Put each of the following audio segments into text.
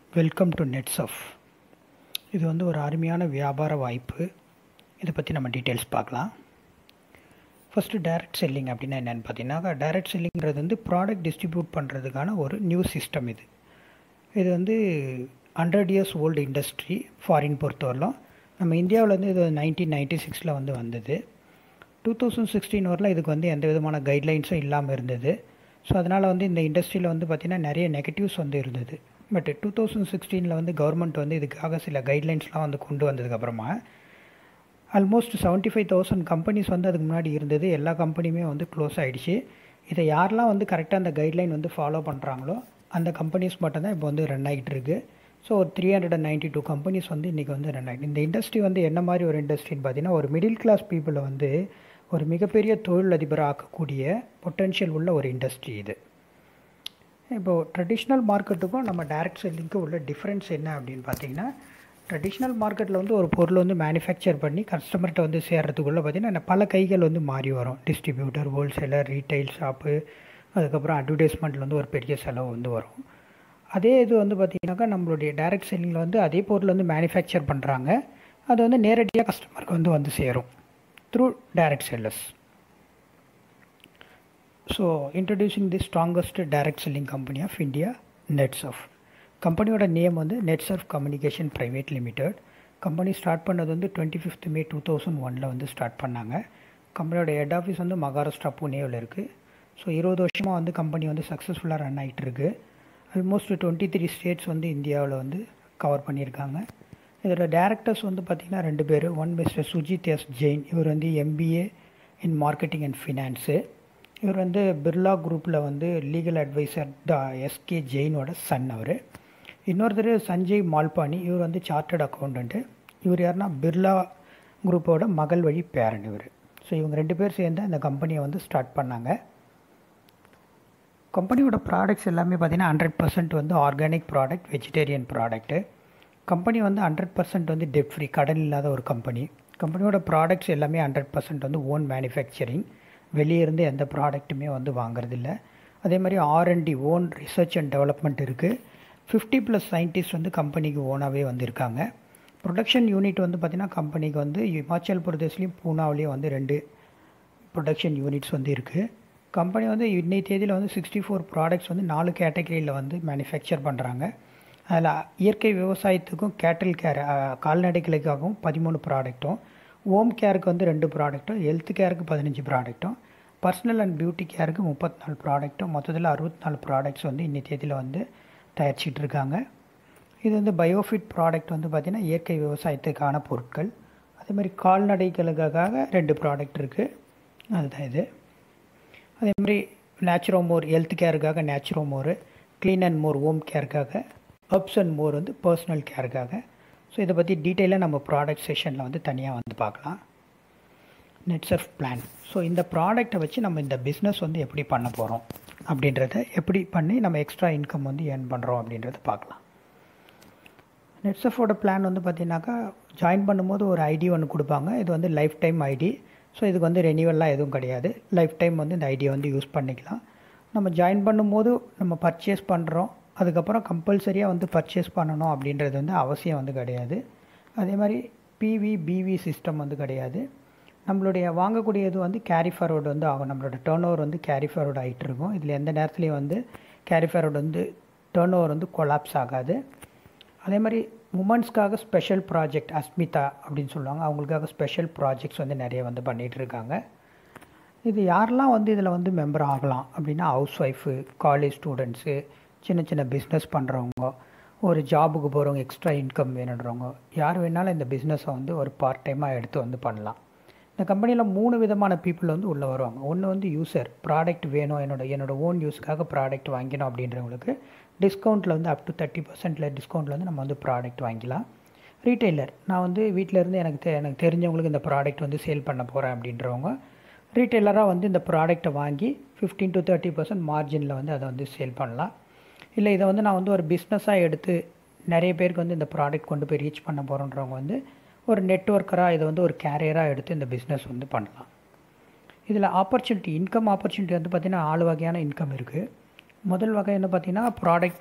welcome to nets of இது வந்து ஒரு அருமையான வியாபார வாய்ப்பு இதை பற்றி நம்ம டீட்டெயில்ஸ் பார்க்கலாம் ஃபஸ்ட்டு டைரக்ட் செல்லிங் அப்படின்னா என்னென்னு பார்த்தீங்கன்னா டைரக்ட் செல்லிங்கிறது வந்து ப்ராடக்ட் டிஸ்ட்ரிபியூட் பண்ணுறதுக்கான ஒரு நியூ சிஸ்டம் இது இது வந்து hundred years old industry foreign பொறுத்தவரையிலும் நம்ம இந்தியாவில் வந்து இது நைன்டீன் நைன்டி சிக்ஸில் வந்து வந்தது டூ தௌசண்ட் சிக்ஸ்டீன் வரலாம் இதுக்கு வந்து எந்த விதமான கைட்லைன்ஸும் இல்லாமல் இருந்தது ஸோ அதனால் வந்து இந்த இண்டஸ்ட்ரியில் வந்து பார்த்திங்கன்னா நிறைய நெகட்டிவ்ஸ் வந்து இருந்தது பட் டூ தௌசண்ட் சிக்ஸ்டீனில் வந்து கவர்மெண்ட் வந்து இதுக்காக சில கைட்லைன்ஸ்லாம் வந்து கொண்டு வந்ததுக்கப்புறமா almost seventy five thousand companies வந்து அதுக்கு முன்னாடி இருந்தது எல்லா கம்பெனியுமே வந்து க்ளோஸ் ஆகிடுச்சு இதை யாரெல்லாம் வந்து கரெக்டாக அந்த கைட்லைன் வந்து ஃபாலோ பண்ணுறாங்களோ அந்த கம்பெனிஸ் மட்டும்தான் இப்போ வந்து ரன் ஆகிட்டு இருக்குது ஸோ ஒரு three hundred and ninety two companies வந்து இன்றைக்கி வந்து ரன் ஆகிட்டு இந்த இண்டஸ்ட்ரி வந்து என்ன மாதிரி ஒரு இண்டஸ்ட்ரின்னு பார்த்தீங்கன்னா ஒரு மிடில் கிளாஸ் பீப்புளை வந்து ஒரு மிகப்பெரிய தொழிலதிபர் ஆக்கக்கூடிய பொட்டென்ஷியல் உள்ள ஒரு இண்டஸ்ட்ரி இது இப்போது ட்ரெடிஷ்னல் மார்க்கெட்டுக்கும் நம்ம டைரக்ட் செல்லிங்க்கும் உள்ள டிஃப்ரென்ஸ் என்ன அப்படின்னு பார்த்தீங்கன்னா ட்ரெடிஷ்னல் மார்க்கெட்டில் வந்து ஒரு பொருள் வந்து மேனுஃபேக்சர் பண்ணி கஸ்டமர்கிட்ட வந்து சேர்கிறதுக்குள்ளே பார்த்திங்கன்னா பல கைகள் வந்து மாறி வரும் டிஸ்ட்ரிபியூட்டர் ஹோல்சேலர் ரீட்டைல் ஷாப்பு அதுக்கப்புறம் அட்வர்டைஸ்மெண்ட்டில் வந்து ஒரு பெரிய செலவு வந்து வரும் அதே இது வந்து பார்த்திங்கனாக்கா நம்மளுடைய டைரக்ட் செல்லிங்கில் வந்து அதே பொருள் வந்து மேனுஃபேக்சர் பண்ணுறாங்க அது வந்து நேரடியாக கஸ்டமருக்கு வந்து வந்து சேரும் through direct sellers so introducing the strongest direct selling company of India Netsurf கம்பெனியோட நேம் வந்து Netsurf communication private limited company start பண்ணது வந்து twenty fifth May two thousand ஒனில் வந்து ஸ்டார்ட் பண்ணாங்க கம்பெனியோட ஹெட் ஆஃபீஸ் வந்து மகாராஷ்டிரா புனேவில் இருக்குது ஸோ இருபது வருஷமாக வந்து கம்பெனி வந்து சக்ஸஸ்ஃபுல்லாக ரன் ஆகிட்டு இருக்கு ஆல்மோஸ்ட் டுவெண்ட்டி த்ரீ ஸ்டேட்ஸ் வந்து இந்தியாவில் வந்து கவர் பண்ணியிருக்காங்க இதோட டேரக்டர்ஸ் வந்து பார்த்திங்கன்னா ரெண்டு பேர் one Mister Sujit S Jain இவர் வந்து MBA in marketing and finance இவர் வந்து பிர்லா குரூப்பில் வந்து லீகல் அட்வைசர் ட எஸ்கே ஜெயினோட சன் அவர் இன்னொருத்தர் சஞ்சய் மால்பானி இவர் வந்து சார்ட்டர்ட் அக்கௌண்டண்ட்டு இவர் யாருன்னா பிர்லா குரூப்போட மகள் வழி பேரன் இவர் ஸோ இவங்க ரெண்டு பேர் சேர்ந்து அந்த கம்பெனியை வந்து ஸ்டார்ட் பண்ணாங்க கம்பெனியோட ப்ராடக்ட்ஸ் எல்லாமே பார்த்திங்கன்னா ஹண்ட்ரட் பர்சன்ட் வந்து organic product vegetarian product company வந்து ஹண்ட்ரட் பர்சன்ட் வந்து டெட் ஃப்ரீ கடன் இல்லாத ஒரு கம்பெனி கம்பெனியோட ப்ராடக்ட்ஸ் எல்லாமே ஹண்ட்ரட் பர்சன்ட் வந்து ஓன் மேனுஃபேக்சரிங் வெளியே இருந்து எந்த ப்ராடக்ட்டுமே வந்து வாங்குறதில்ல அதே மாதிரி R and D own research and development இருக்குது ஃபிஃப்டி ப்ளஸ் சயின்டிஸ்ட் வந்து கம்பெனிக்கு ஓனாகவே வந்திருக்காங்க ப்ரொடக்ஷன் யூனிட் வந்து பார்த்திங்கன்னா கம்பெனிக்கு வந்து இமாச்சல் பிரதேஷ்லேயும் பூனாவிலையும் வந்து ரெண்டு ப்ரொடக்ஷன் யூனிட்ஸ் வந்து இருக்குது கம்பெனி வந்து இன்னைய தேதியில் வந்து சிக்ஸ்டி ஃபோர் ப்ராடக்ட்ஸ் வந்து நாலு கேட்டகரியில் வந்து மேனுஃபேக்சர் பண்ணுறாங்க அதில் இயற்கை விவசாயத்துக்கும் கேட்டல் கேர் கால்நடைகளுக்காகவும் பதிமூணு ப்ராடக்ட்டும் ஹோம் கேருக்கு வந்து ரெண்டு ப்ராடக்ட்டும் ஹெல்த் கேருக்கு பதினஞ்சு ப்ராடக்ட்டும் பர்சனல் அண்ட் பியூட்டி கேருக்கு முப்பத்தி நாலு ப்ராடக்ட்டும் மொத்தத்தில் அறுபத்தி நாலு ப்ராடக்ட்ஸ் வந்து இன்னைய தேதியில் வந்து தயாரிச்சிட்டு இருக்காங்க இது வந்து பயோஃபிட் ப்ராடக்ட் வந்து பார்த்திங்கன்னா இயற்கை விவசாயத்துக்கான பொருட்கள் அதே மாதிரி கால்நடைகளுக்காக ரெண்டு ப்ராடக்ட் இருக்குது அதுதான் இது அதே மாதிரி நேச்சுரோமோர் ஹெல்த் கேருக்காக Naturomore clean and more home கேருக்காக ஹப்ஸ் அண்ட் மோர் வந்து பர்சனல் கேருக்காக ஸோ இதை பற்றி டீட்டெயிலாக நம்ம ப்ராடக்ட் செஷனில் வந்து தனியாக வந்து பார்க்கலாம் நெட்சர்ஃப் பிளான் ஸோ இந்த ப்ராடக்டை வச்சு நம்ம இந்த பிஸ்னஸ் வந்து எப்படி பண்ண போகிறோம் அப்படின்றத எப்படி பண்ணி நம்ம எக்ஸ்ட்ரா இன்கம் வந்து ஏர்ன் பண்ணுறோம் அப்படின்றத பார்க்கலாம் நெட்சஃபோட பிளான் வந்து பார்த்தீங்கன்னாக்கா ஜாயின் பண்ணும்போது ஒரு ஐடி ஒன்று கொடுப்பாங்க இது வந்து லைஃப் டைம் ஐடி ஸோ இதுக்கு வந்து ரெனியூவல்லாம் எதுவும் கிடையாது லைஃப் டைம் வந்து இந்த ஐடியை வந்து யூஸ் பண்ணிக்கலாம் நம்ம ஜாயின் பண்ணும்போது நம்ம பர்ச்சேஸ் பண்ணுறோம் அதுக்கப்புறம் கம்பல்சரியாக வந்து பர்ச்சேஸ் பண்ணணும் அப்படின்றது வந்து அவசியம் வந்து கிடையாது அதே மாதிரி பிவி பிவி சிஸ்டம் வந்து கிடையாது நம்மளுடைய வாங்கக்கூடியது வந்து கேரி ஃபார்வர்டு வந்து ஆகும் நம்மளோட டேர்ன் ஓவர் வந்து கேரி ஃபார்வர்டு ஆகிட்டு இருக்கும் இதில் எந்த நேரத்துலையும் வந்து கேரி ஃபார்வர்டு வந்து டேர்ன் ஓவர் வந்து கொலாப்ஸ் ஆகாது அதே மாதிரி உமன்ஸ்க்காக ஸ்பெஷல் ப்ராஜெக்ட் அஸ்மிதா அப்படின்னு சொல்லுவாங்க அவங்களுக்காக ஸ்பெஷல் ப்ராஜெக்ட்ஸ் வந்து நிறைய வந்து பண்ணிகிட்டு இருக்காங்க இது யாரெல்லாம் வந்து இதில் வந்து மெம்பர் ஆகலாம் அப்படின்னா ஹவுஸ் ஒய்ஃபு காலேஜ் ஸ்டூடெண்ட்ஸு சின்ன சின்ன பிஸ்னஸ் பண்ணுறவங்க ஒரு ஜாபுக்கு போகிறவங்க எக்ஸ்ட்ரா இன்கம் வேணுன்றவங்க யார் வேணாலும் இந்த பிஸ்னஸை வந்து ஒரு பார்ட் டைமாக எடுத்து வந்து பண்ணலாம் இந்த கம்பெனியில் மூணு விதமான பீப்புள் வந்து உள்ளே வருவாங்க ஒன்று வந்து யூசர் ப்ராடக்ட் வேணும் என்னோட என்னோட ஓன் யூஸ்க்காக ப்ராடக்ட் வாங்கினோம் அப்படின்றவங்களுக்கு டிஸ்கவுண்ட்டில் வந்து அப் டு தேர்ட்டி பர்சன்ட்டில் டிஸ்கவுண்ட்டில் வந்து நம்ம வந்து ப்ராடக்ட் வாங்கிக்கலாம் ரீட்டைலர் நான் வந்து வீட்டிலேருந்து எனக்கு தெ எனக்கு தெரிஞ்சவங்களுக்கு இந்த ப்ராடக்ட் வந்து சேல் பண்ண போகிறேன் அப்படின்றவங்க ரீட்டைலராக வந்து இந்த ப்ராடக்ட்டை வாங்கி ஃபிஃப்டீன் டு தேர்ட்டி பர்சன்ட் மார்ஜினில் வந்து அதை வந்து சேல் பண்ணலாம் இல்லை இதை வந்து நான் வந்து ஒரு பிஸ்னஸாக எடுத்து நிறைய பேருக்கு வந்து இந்த ப்ராடக்ட் கொண்டு போய் ரீச் பண்ண போகிறோன்றவங்க வந்து ஒரு நெட்ஒர்க்கராக இதை வந்து ஒரு கேரியராக எடுத்து இந்த பிஸ்னஸ் வந்து பண்ணலாம் இதில் ஆப்பர்ச்சுனிட்டி இன்கம் ஆப்பர்ச்சுனிட்டி வந்து பார்த்திங்கன்னா ஆறு வகையான இன்கம் இருக்குது முதல் வகை என்ன பார்த்திங்கன்னா ப்ராடக்ட்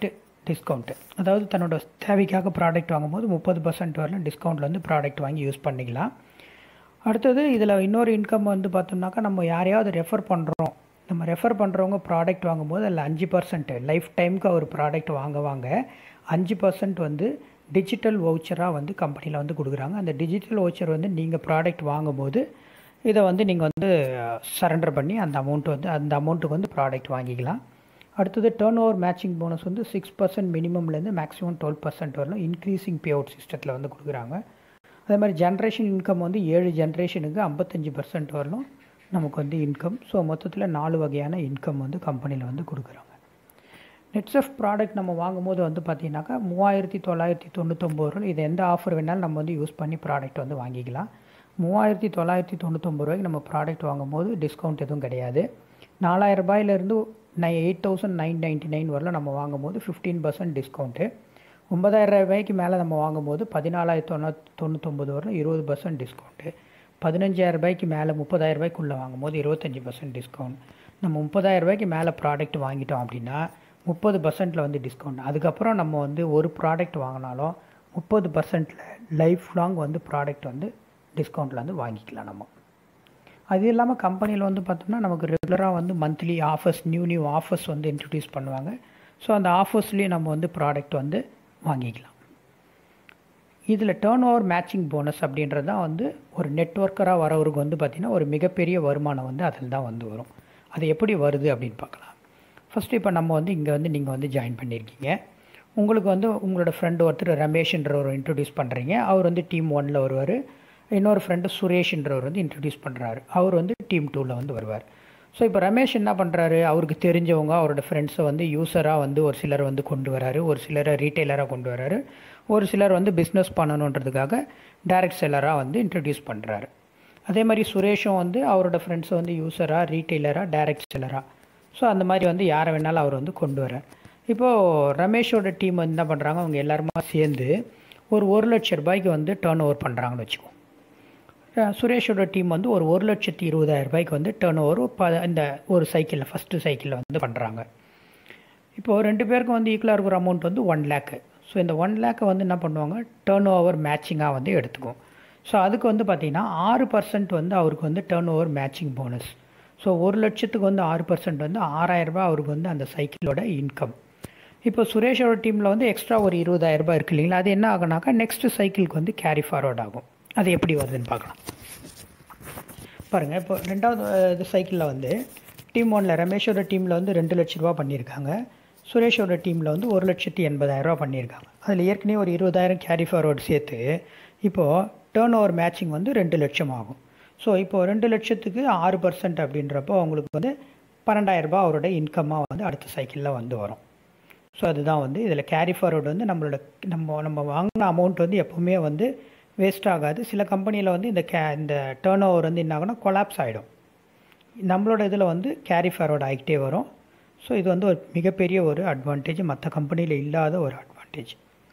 டிஸ்கவுண்ட்டு அதாவது தன்னோட தேவைக்காக ப்ராடக்ட் வாங்கும்போது முப்பது பர்சன்ட் வரலாம் டிஸ்கவுண்ட்டில் வந்து ப்ராடக்ட் வாங்கி யூஸ் பண்ணிக்கலாம் அடுத்தது இதில் இன்னொரு இன்கம் வந்து பார்த்தோம்னாக்கா நம்ம யாரையாவது ரெஃபர் பண்ணுறோம் நம்ம ரெஃபர் பண்ணுறவங்க ப்ராடக்ட் வாங்கும்போது அதில் அஞ்சு பர்சன்ட் லைஃப் டைமுக்கு ஒரு ப்ராடக்ட் வாங்குவாங்க அஞ்சு பர்சன்ட் வந்து டிஜிட்டல் வவுச்சராக வந்து கம்பெனியில் வந்து கொடுக்குறாங்க அந்த டிஜிட்டல் வவுச்சர் வந்து நீங்கள் ப்ராடக்ட் வாங்கும்போது இதை வந்து நீங்கள் வந்து சரண்டர் பண்ணி அந்த அமௌண்ட் வந்து அந்த அமௌண்ட்டுக்கு வந்து ப்ராடக்ட் வாங்கிக்கலாம் அடுத்தது டேர்ன் ஓவர் மேட்சிங் போனஸ் வந்து சிக்ஸ் பர்சன்ட் மினிமம்லேருந்து மேக்ஸிமம் டுவெல் பர்சன்ட் வரலாம் இன்க்ரீஸிங் பே அவுட் சிஸ்டத்தில் வந்து கொடுக்குறாங்க அதே மாதிரி ஜென்ரேஷன் இன்கம் வந்து ஏழு ஜென்ரேஷனுக்கு ஐம்பத்தஞ்சு பர்சன்ட் வரலும் நமக்கு வந்து இன்கம் ஸோ மொத்தத்தில் நாலு வகையான இன்கம் வந்து கம்பெனியில் வந்து கொடுக்குறாங்க நெட்ஸஃப் ப்ராடக்ட் நம்ம வாங்கும்போது வந்து பார்த்தீங்கன்னாக்கா மூவாயிரத்தி தொள்ளாயிரத்தி தொண்ணூத்தொம்பது ரூபா இது எந்த ஆஃபர் வேணாலும் நம்ம வந்து யூஸ் பண்ணி ப்ராடக்ட் வந்து வாங்கிக்கலாம் மூவாயிரத்தி தொள்ளாயிரத்தி தொண்ணூத்தொம்பது ரூபாய்க்கு நம்ம ப்ராடக்ட் வாங்கும்போது டிஸ்கவுண்ட் எதுவும் கிடையாது நாலாயிரம் ரூபாயிலேருந்து nine eight thousand nine ninety nine வரல நம்ம வாங்கும்போது ஃபிஃப்டீன் பர்சன்ட் டிஸ்கவுண்ட்டு ஒன்பதாயிரம் ரூபாய்க்கு மேலே நம்ம வாங்கும்போது பதினாலாயிரத்தி தொண்ணூற்றி தொண்ணூத்தொம்பது வரலும் இருபது பர்சன்ட் டிஸ்கவுண்ட்டு பதினஞ்சாயிரம் ரூபாய்க்கு மேலே முப்பதாயிரம் ரூபாய்க்குள்ளே வாங்கும்போது இருபத்தஞ்சி பர்சன்ட் டிஸ்கவுண்ட் நம்ம முப்பதாயிரம் ரூபாய்க்கு மேலே ப்ராடக்ட் வாங்கிட்டோம் அப்படின்னா முப்பது பர்சன்ட்டில் வந்து டிஸ்கவுண்ட் அதுக்கப்புறம் நம்ம வந்து ஒரு ப்ராடக்ட் வாங்கினாலும் முப்பது பர்சன்ட்டில் லைஃப் லாங் வந்து ப்ராடக்ட் வந்து டிஸ்கவுண்ட்டில் வந்து வாங்கிக்கலாம் நம்ம அது இல்லாமல் கம்பெனியில் வந்து பார்த்தோம்னா நமக்கு ரெகுலராக வந்து monthly offers new new offers வந்து இன்ட்ரடியூஸ் பண்ணுவாங்க ஸோ அந்த ஆஃபர்ஸ்லேயும் நம்ம வந்து ப்ராடக்ட் வந்து வாங்கிக்கலாம் இதில் டேர்ன் ஓவர் மேட்சிங் போனஸ் அப்படின்றது தான் வந்து ஒரு நெட்ஒர்க்கராக வரவருக்கு வந்து பார்த்திங்கன்னா ஒரு மிகப்பெரிய வருமானம் வந்து அதில் தான் வந்து வரும் அது எப்படி வருது அப்படின்னு பார்க்கலாம் ஃபஸ்ட்டு இப்போ நம்ம வந்து இங்கே வந்து நீங்கள் வந்து ஜாயின் பண்ணியிருக்கீங்க உங்களுக்கு வந்து உங்களோட ஃப்ரெண்டு ஒருத்தர் ரமேஷ்ன்றவர் இன்ட்ரடியூஸ் பண்ணுறீங்க அவர் வந்து டீம் ஒனில் வருவார் இன்னொரு ஃப்ரெண்டு சுரேஷ்ன்றவர் வந்து இன்ட்ரடியூஸ் பண்ணுறாரு அவர் வந்து டீம் டூவில் வந்து வருவார் ஸோ இப்போ ரமேஷ் என்ன பண்ணுறாரு அவருக்கு தெரிஞ்சவங்க அவரோட ஃப்ரெண்ட்ஸை வந்து யூஸராக வந்து ஒரு சிலர் வந்து கொண்டு வராரு ஒரு சிலரை ரீட்டைலராக கொண்டு வராரு ஒரு சிலர் வந்து பிஸ்னஸ் பண்ணணுன்றதுக்காக டைரக்ட் செல்லராக வந்து இன்ட்ரடியூஸ் பண்ணுறாரு அதே மாதிரி சுரேஷும் வந்து அவரோட ஃப்ரெண்ட்ஸை வந்து யூஸராக ரீட்டைலராக டைரக்ட் செல்லராக ஸோ அந்த மாதிரி வந்து யாரை வேணாலும் அவர் வந்து கொண்டு வரார் இப்போது ரமேஷோட டீம் வந்து என்ன பண்ணுறாங்க அவங்க எல்லாருமா சேர்ந்து ஒரு ஒரு லட்ச ரூபாய்க்கு வந்து டேர்ன் ஓவர் பண்ணுறாங்கன்னு வச்சுக்கோங்க சுரேஷோட டீம் வந்து ஒரு ஒரு லட்சத்தி இருபதாயிரம் ரூபாய்க்கு வந்து டேர்ன் ஓவர் ப இந்த ஒரு சைக்கிளில் ஃபஸ்ட்டு சைக்கிளில் வந்து பண்ணுறாங்க இப்போது ரெண்டு பேருக்கும் வந்து ஈக்குவலாக இருக்கிற அமௌண்ட் வந்து ஒன் லேக்கு ஸோ இந்த ஒன் லேக்கை வந்து என்ன பண்ணுவாங்க டேர்ன் ஓவர் மேட்சிங்காக வந்து எடுத்துக்கும் ஸோ அதுக்கு வந்து பார்த்திங்கன்னா ஆறு பர்சன்ட் வந்து அவருக்கு வந்து turnover matching bonus so ஒரு லட்சத்துக்கு வந்து ஆறு பர்சன்ட் வந்து ஆறாயிரரூபா அவருக்கு வந்து அந்த சைக்கிளோட இன்கம் இப்போ சுரேஷோட டீமில் வந்து எக்ஸ்ட்ரா ஒரு இருபதாயிரரூபா இருக்குது இல்லைங்களா அது என்ன ஆகுனாக்கா நெக்ஸ்ட் சைக்கிளுக்கு வந்து கேரி ஃபார்வர்ட் ஆகும் அது எப்படி வருதுன்னு பார்க்கலாம் பாருங்கள் இப்போ ரெண்டாவது இது சைக்கிளில் வந்து டீம் ஒனில் ரமேஷோட டீமில் வந்து ரெண்டு லட்ச ரூபா பண்ணியிருக்காங்க சுரேஷோட டீமில் வந்து ஒரு லட்சத்தி எண்பதாயிரரூபா பண்ணியிருக்காங்க அதில் ஏற்கனவே ஒரு இருபதாயிரம் கேரி ஃபார்வர்டு சேர்த்து இப்போது டேர்ன் ஓவர் மேட்சிங் வந்து ரெண்டு லட்சம் ஆகும் ஸோ இப்போது ரெண்டு லட்சத்துக்கு ஆறு பர்சன்ட் அப்படின்றப்போ அவங்களுக்கு வந்து பன்னெண்டாயிரரூபா அவரோட இன்கம்மாக வந்து அடுத்த சைக்கிளில் வந்து வரும் ஸோ அதுதான் வந்து இதில் கேரி ஃபார்வர்டு வந்து நம்மளோட நம்ம நம்ம வாங்கின அமௌண்ட் வந்து எப்போவுமே வந்து வேஸ்ட் ஆகாது சில கம்பெனியில் வந்து இந்த கே இந்த டேர்ன் ஓவர் வந்து என்ன ஆகுனா கொலாப்ஸ் ஆகிடும் நம்மளோட இதில் வந்து கேரி ஃபார்வர்ட் ஆகிக்கிட்டே வரும் ஸோ இது வந்து ஒரு மிகப்பெரிய ஒரு அட்வான்டேஜ் மற்ற கம்பெனியில் இல்லாத ஒரு அட்வான்டேஜ்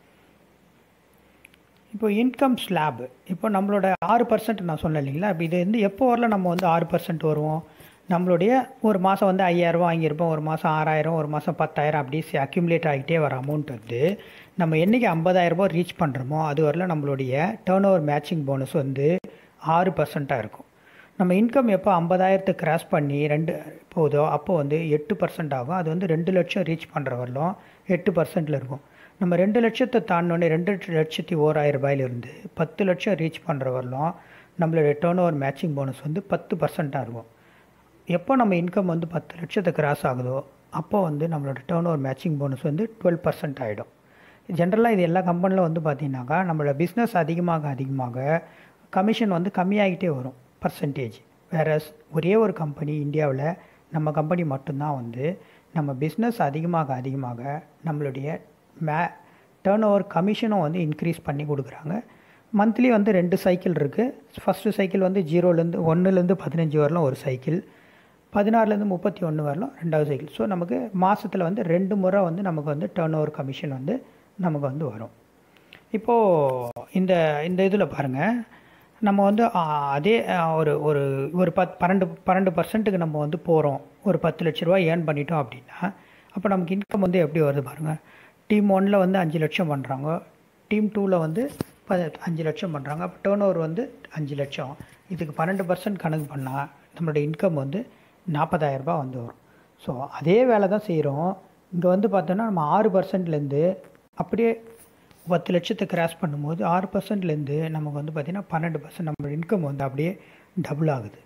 இப்போ இன்கம் ஸ்லாப் இப்போ நம்மளோட ஆறு பர்சன்ட் நான் சொன்னேன் இல்லைங்களா இப்போ இது வந்து எப்போ வரல நம்ம வந்து ஆறு பர்சன்ட் வருவோம் நம்மளுடைய ஒரு மாதம் வந்து ஐயாயிரரூபா வாங்கியிருப்போம் ஒரு மாதம் ஆறாயிரம் ஒரு மாதம் பத்தாயிரம் அப்படி அக்யூமுலேட் ஆகிட்டே வர அமௌண்ட் வந்து நம்ம என்றைக்கு ஐம்பதாயிரரூபா ரீச் பண்ணுறோமோ அது வரல நம்மளுடைய டேர்ன் ஓவர் மேட்சிங் போனஸ் வந்து ஆறு பர்சண்ட்டாக இருக்கும் நம்ம இன்கம் எப்போ ஐம்பதாயிரத்தை கிராஸ் பண்ணி ரெண்டு போதோ அப்போ வந்து எட்டு பர்சன்ட் ஆகும் அது வந்து ரெண்டு லட்சம் ரீச் பண்ணுற வரலும் எட்டு பர்சன்ட்டில் இருக்கும் நம்ம ரெண்டு லட்சத்தை தாண்டோன்னே ரெண்டு லட்சத்தி ஓராயிரம் ரூபாயிலிருந்து பத்து லட்சம் ரீச் பண்ணுற வரலும் நம்மளுடைய டேர்ன் ஓவர் மேட்சிங் போனஸ் வந்து பத்து பர்சண்ட்டாக இருக்கும் எப்போ நம்ம இன்கம் வந்து பத்து லட்சத்தை கிராஸ் ஆகுதோ அப்போ வந்து நம்மளோட டேர்ன் ஓவர் மேட்சிங் போனஸ் வந்து டுவெல் பர்சன்ட் ஆகிடும் ஜென்ரலாக இது எல்லா கம்பெனியில் வந்து பார்த்திங்கனாக்கா நம்மளோட பிஸ்னஸ் அதிகமாக அதிகமாக கமிஷன் வந்து கம்மியாகிட்டே வரும் பர்சன்டேஜ் வேற ஒரே ஒரு கம்பெனி இந்தியாவில் நம்ம கம்பெனி மட்டும்தான் வந்து நம்ம பிஸ்னஸ் அதிகமாக அதிகமாக நம்மளுடைய மே டேர்ன் ஓவர் கமிஷனும் வந்து இன்க்ரீஸ் பண்ணி கொடுக்குறாங்க மந்த்லி வந்து ரெண்டு சைக்கிள் இருக்குது ஃபஸ்ட்டு சைக்கிள் வந்து ஜீரோலேருந்து ஒன்றுலேருந்து பதினஞ்சு வரலாம் ஒரு சைக்கிள் பதினாறுலேருந்து முப்பத்தி ஒன்று வரலாம் ரெண்டாவது சைக்கிள் ஸோ நமக்கு மாதத்தில் வந்து ரெண்டு முறை வந்து நமக்கு வந்து டேர்ன் ஓவர் கமிஷன் வந்து நமக்கு வந்து வரும் இப்போது இந்த இந்த இதில் பாருங்கள் நம்ம வந்து அதே ஒரு ஒரு ஒரு பத் பன்னெண்டு பன்னெண்டு பர்சன்ட்டுக்கு நம்ம வந்து போகிறோம் ஒரு பத்து லட்ச ரூபா ஏர்ன் பண்ணிட்டோம் அப்படின்னா அப்போ நமக்கு இன்கம் வந்து எப்படி வருது பாருங்கள் டீம் ஒனில் வந்து அஞ்சு லட்சம் பண்ணுறாங்க டீம் டூவில் வந்து ப அஞ்சு லட்சம் பண்ணுறாங்க அப்போ டேர்ன் ஓவர் வந்து அஞ்சு லட்சம் இதுக்கு பன்னெண்டு பர்சன்ட் கணக்கு பண்ணால் நம்மளோட இன்கம் வந்து நாற்பதாயிரரூபா வந்து வரும் ஸோ அதே வேலை தான் செய்கிறோம் இங்கே வந்து பார்த்தோன்னா நம்ம ஆறு பர்சன்ட்லேருந்து அப்படியே பத்து லட்சத்தை கிராஸ் பண்ணும்போது ஆறு பர்சன்ட்லேருந்து நமக்கு வந்து பார்த்திங்கன்னா பன்னெண்டு பர்சன்ட் நம்மளோட இன்கம் வந்து அப்படியே டபுள் ஆகுது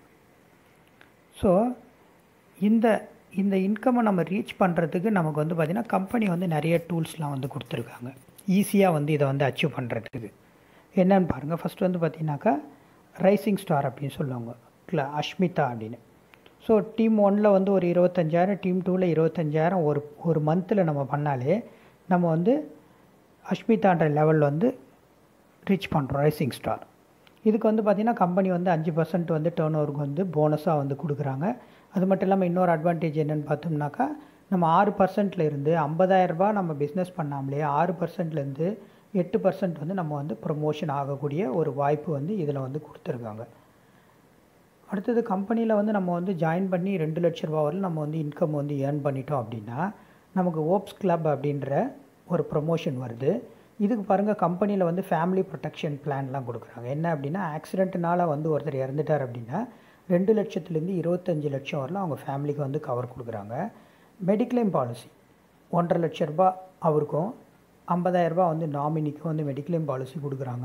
ஸோ இந்த இந்த இன்கம்மை நம்ம ரீச் பண்ணுறதுக்கு நமக்கு வந்து பார்த்திங்கன்னா கம்பெனி வந்து நிறைய டூல்ஸ்லாம் வந்து கொடுத்துருக்காங்க ஈஸியாக வந்து இதை வந்து அச்சீவ் பண்ணுறதுக்கு என்னன்னு பாருங்கள் ஃபஸ்ட்டு வந்து பார்த்தீங்கன்னாக்கா ரைசிங் ஸ்டார் அப்படின்னு சொல்லுவாங்க இல்லை அஷ்மிதா அப்படின்னு ஸோ டீம் ஒனில் வந்து ஒரு இருபத்தஞ்சாயிரம் டீம் டூவில் இருபத்தஞ்சாயிரம் ஒரு ஒரு மந்தில் நம்ம பண்ணாலே நம்ம வந்து அஷ்மிதான்ற லெவலில் வந்து ரீச் பண்ணுறோம் ரைசிங் ஸ்டார் இதுக்கு வந்து பார்த்திங்கன்னா கம்பெனி வந்து அஞ்சு பர்சன்ட் வந்து டேர்ன் ஓவருக்கு வந்து போனஸாக வந்து கொடுக்குறாங்க அது மட்டும் இல்லாமல் இன்னொரு அட்வான்டேஜ் என்னென்னு பார்த்தோம்னாக்கா நம்ம ஆறு பர்சன்ட்ல இருந்து ஐம்பதாயிரரூபா நம்ம பிஸ்னஸ் பண்ணாமலே ஆறு பர்சன்ட்லேருந்து எட்டு பர்சன்ட் வந்து நம்ம வந்து ப்ரொமோஷன் ஆகக்கூடிய ஒரு வாய்ப்பு வந்து இதில் வந்து கொடுத்துருக்காங்க அடுத்தது கம்பெனியில் வந்து நம்ம வந்து ஜாயின் பண்ணி ரெண்டு லட்ச ரூபா வரலும் நம்ம வந்து இன்கம் வந்து ஏர்ன் பண்ணிட்டோம் அப்படின்னா நமக்கு ஓப்ஸ் கிளப் அப்படின்ற ஒரு ப்ரொமோஷன் வருது இதுக்கு பாருங்கள் கம்பெனியில் வந்து ஃபேமிலி ப்ரொடெக்ஷன் பிளான்லாம் கொடுக்குறாங்க என்ன அப்படின்னா ஆக்சிடென்ட்னால வந்து ஒருத்தர் இறந்துட்டார் அப்படின்னா ரெண்டு லட்சத்துலேருந்து இருபத்தஞ்சி லட்சம் வரலாம் அவங்க ஃபேமிலிக்கு வந்து கவர் கொடுக்குறாங்க மெடிக்ளைம் பாலிசி ஒன்றரை லட்ச ரூபா அவருக்கும் ஐம்பதாயிரரூபா வந்து நாமினிக்கும் வந்து மெடிக்ளைம் பாலிசி கொடுக்குறாங்க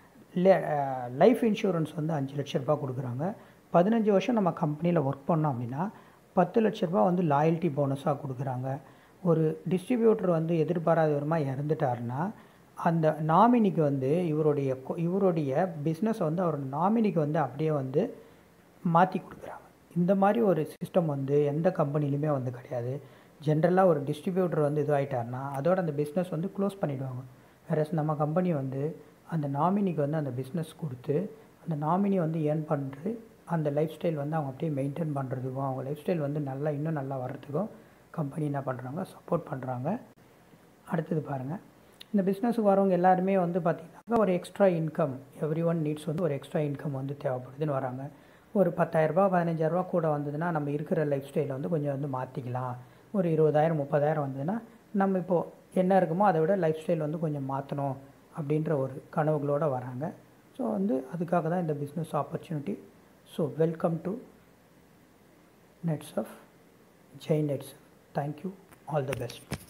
லைஃப் இன்சூரன்ஸ் வந்து அஞ்சு லட்ச ரூபா கொடுக்குறாங்க பதினஞ்சு வருஷம் நம்ம கம்பெனியில் ஒர்க் பண்ணோம் அப்படின்னா பத்து லட்ச ரூபா வந்து லாயல்ட்டி போனஸாக கொடுக்குறாங்க ஒரு டிஸ்ட்ரிபியூட்டர் வந்து எதிர்பாராத விதமாக இறந்துட்டாருன்னா அந்த நாமினிக்கு வந்து இவருடைய இவருடைய பிஸ்னஸ் வந்து அவரோட நாமினிக்கு வந்து அப்படியே வந்து மாற்றி கொடுக்குறாங்க இந்த மாதிரி ஒரு சிஸ்டம் வந்து எந்த கம்பெனிலையுமே வந்து கிடையாது ஜென்ரலாக ஒரு டிஸ்ட்ரிபியூட்டர் வந்து இது ஆகிட்டாருன்னா அதோட அந்த பிஸ்னஸ் வந்து க்ளோஸ் பண்ணிவிடுவாங்க வேறு நம்ம கம்பெனி வந்து அந்த நாமினிக்கு வந்து அந்த பிஸ்னஸ் கொடுத்து அந்த நாமினி வந்து ஏர்ன் பண்ணுறது அந்த லைஃப் ஸ்டைல் வந்து அவங்க அப்படியே மெயின்டைன் பண்ணுறதுக்கும் அவங்க லைஃப் ஸ்டைல் வந்து நல்லா இன்னும் நல்லா வர்றதுக்கும் கம்பெனி என்ன பண்ணுறாங்க சப்போர்ட் பண்ணுறாங்க அடுத்தது பாருங்கள் இந்த பிஸ்னஸுக்கு வரவங்க எல்லாருமே வந்து பார்த்திங்கனாக்கா ஒரு extra income everyone needs வந்து ஒரு எக்ஸ்ட்ரா இன்கம் வந்து தேவைப்படுதுன்னு வராங்க ஒரு பத்தாயிரரூபா பதினஞ்சாயிரரூபா கூட வந்ததுன்னா நம்ம இருக்கிற லைஃப் ஸ்டைலை வந்து கொஞ்சம் வந்து மாற்றிக்கலாம் ஒரு இருபதாயிரம் முப்பதாயிரம் வந்ததுன்னா நம்ம இப்போது என்ன இருக்குமோ அதை விட லைஃப் ஸ்டைல் வந்து கொஞ்சம் மாற்றணும் அப்படின்ற ஒரு கனவுகளோடு வராங்க ஸோ வந்து அதுக்காக தான் இந்த business opportunity so welcome to Netsurf Jai Netsurf thank you all the best